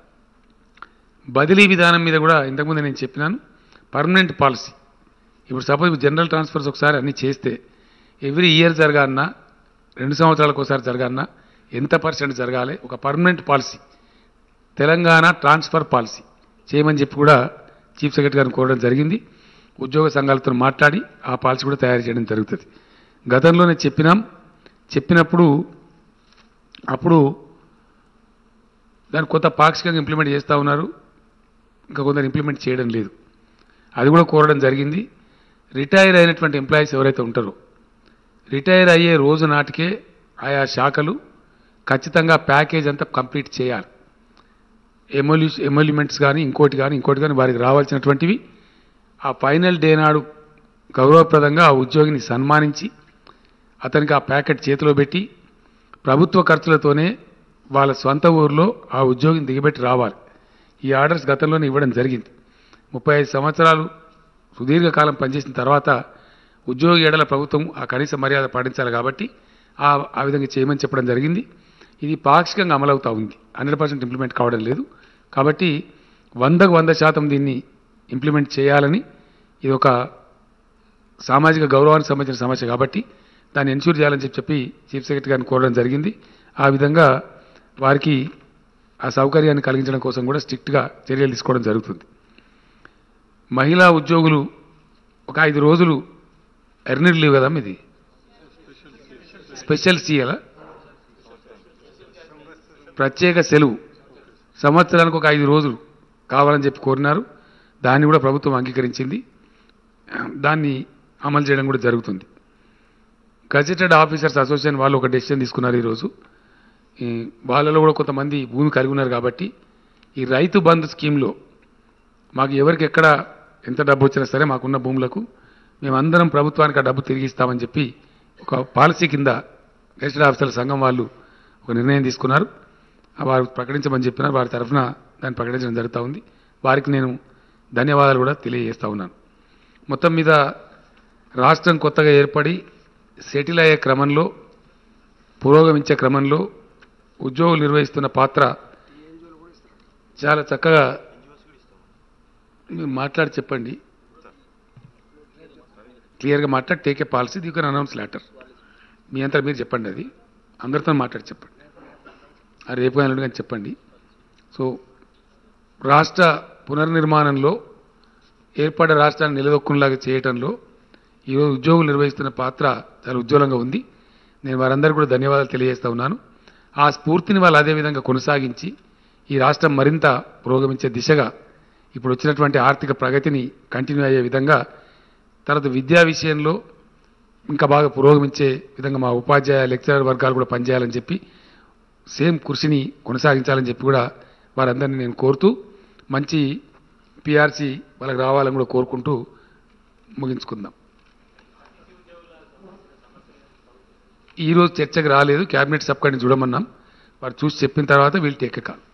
బదిలీ విధానం మీద కూడా ఇంతకుముందు నేను చెప్పినాను పర్మనెంట్ పాలసీ ఇప్పుడు సపోజ్ జనరల్ ట్రాన్స్ఫర్స్ ఒకసారి అన్నీ చేస్తే ఎవ్రీ ఇయర్ జరగాలన్నా రెండు సంవత్సరాలకు ఒకసారి జరగాలన్నా ఎంత పర్సెంట్ జరగాలి ఒక permanent policy Telangana transfer policy చేయమని చెప్పి కూడా చీఫ్ సెక్రటరీ గారిని కోరడం జరిగింది ఉద్యోగ సంఘాలతో మాట్లాడి ఆ పాలసీ కూడా తయారు చేయడం జరుగుతుంది గతంలోనే చెప్పినాం చెప్పినప్పుడు అప్పుడు దాన్ని కొత్త పాక్షికంగా ఇంప్లిమెంట్ చేస్తూ ఉన్నారు ఇంకా కొందరు ఇంప్లిమెంట్ చేయడం లేదు అది కూడా కోరడం జరిగింది రిటైర్ అయినటువంటి ఎంప్లాయీస్ ఎవరైతే ఉంటారో రిటైర్ అయ్యే రోజు నాటికే ఆయా శాఖలు ఖచ్చితంగా ప్యాకేజ్ అంతా కంప్లీట్ చేయాలి ఎమోల్యూ ఎమోల్యూమెంట్స్ కానీ ఇంకోటి కానీ ఇంకోటి కానీ వారికి రావాల్సినటువంటివి ఆ ఫైనల్ డే నాడు గౌరవప్రదంగా ఆ ఉద్యోగిని సన్మానించి అతనికి ఆ ప్యాకెట్ చేతిలో పెట్టి ప్రభుత్వ ఖర్చులతోనే వాళ్ళ స్వంత ఊరిలో ఆ ఉద్యోగిని దిగబెట్టి రావాలి ఈ ఆర్డర్స్ గతంలోనే ఇవ్వడం జరిగింది ముప్పై ఐదు సంవత్సరాలు సుదీర్ఘకాలం పనిచేసిన తర్వాత ఉద్యోగి ఏడల ప్రభుత్వం ఆ కనీస మర్యాద పాటించాలి కాబట్టి ఆ ఆ విధంగా చేయమని చెప్పడం జరిగింది ఇది పాక్షికంగా అమలవుతా ఉంది హండ్రెడ్ పర్సెంట్ ఇంప్లిమెంట్ కావడం లేదు కాబట్టి వందకు వంద శాతం దీన్ని ఇంప్లిమెంట్ చేయాలని ఇది ఒక సామాజిక గౌరవానికి సంబంధించిన సమస్య కాబట్టి దాన్ని ఎన్ష్యూర్ చేయాలని చెప్పి చెప్పి చీఫ్ సెక్రటరీ గారిని కోరడం జరిగింది ఆ విధంగా వారికి ఆ సౌకర్యాన్ని కలిగించడం కోసం కూడా స్ట్రిక్ట్గా చర్యలు తీసుకోవడం జరుగుతుంది మహిళా ఉద్యోగులు ఒక ఐదు రోజులు ఎర్నర్ లీవ్ కదా ఇది స్పెషల్ సీఎల ప్రత్యేక సెలవు సంవత్సరానికి ఒక ఐదు రోజులు కావాలని చెప్పి కోరినారు దాన్ని కూడా ప్రభుత్వం అంగీకరించింది దాన్ని అమలు చేయడం కూడా జరుగుతుంది గజెటెడ్ ఆఫీసర్స్ అసోసియేషన్ వాళ్ళు ఒక డెసిషన్ తీసుకున్నారు ఈరోజు ఈ వాళ్ళలో కూడా కొంతమంది భూమి కలిగి ఉన్నారు కాబట్టి ఈ రైతు బంధు స్కీమ్లో మాకు ఎవరికి ఎక్కడ ఎంత డబ్బు వచ్చినా సరే మాకున్న భూములకు మేమందరం ప్రభుత్వానికి ఆ డబ్బు తిరిగి ఇస్తామని చెప్పి ఒక పాలసీ కింద గెస్టెడ్ ఆఫీసర్ల సంఘం వాళ్ళు ఒక నిర్ణయం తీసుకున్నారు ఆ వారు ప్రకటించమని చెప్పినారు వారి తరఫున దాన్ని ప్రకటించడం జరుగుతూ ఉంది వారికి నేను ధన్యవాదాలు కూడా తెలియజేస్తా ఉన్నాను మొత్తం మీద రాష్ట్రం కొత్తగా ఏర్పడి సెటిల్ అయ్యే క్రమంలో పురోగమించే క్రమంలో ఉద్యోగులు నిర్వహిస్తున్న పాత్ర చాలా చక్కగా మీరు మాట్లాడి చెప్పండి క్లియర్గా మాట్లాడి take a policy you can announce later మీ అంతా మీరు చెప్పండి అది అందరితో మాట్లాడి చెప్పండి ఆ రేపు కానీ కానీ చెప్పండి సో రాష్ట్ర పునర్నిర్మాణంలో ఏర్పడే రాష్ట్రాన్ని నిలదొక్కునేలాగా చేయటంలో ఈరోజు ఉద్యోగులు నిర్వహిస్తున్న పాత్ర చాలా ఉజ్వలంగా ఉంది నేను వారందరికీ కూడా ధన్యవాదాలు తెలియజేస్తా ఉన్నాను ఆ స్ఫూర్తిని వాళ్ళు అదే విధంగా కొనసాగించి ఈ రాష్ట్రం మరింత పురోగమించే దిశగా ఇప్పుడు వచ్చినటువంటి ఆర్థిక ప్రగతిని కంటిన్యూ అయ్యే విధంగా తర్వాత విద్యా విషయంలో ఇంకా బాగా పురోగమించే విధంగా మా ఉపాధ్యాయ లెక్చరర్ వర్గాలు కూడా పనిచేయాలని చెప్పి సేమ్ కృషిని కొనసాగించాలని చెప్పి కూడా వారందరినీ నేను కోరుతూ మంచి పిఆర్సీ వాళ్ళకి రావాలని కూడా కోరుకుంటూ ముగించుకుందాం ఈరోజు చర్చకు రాలేదు క్యాబినెట్ సబ్ కమిటీ చూడమన్నాం వారు చూసి చెప్పిన తర్వాత వీళ్ళు టేక్ కాల్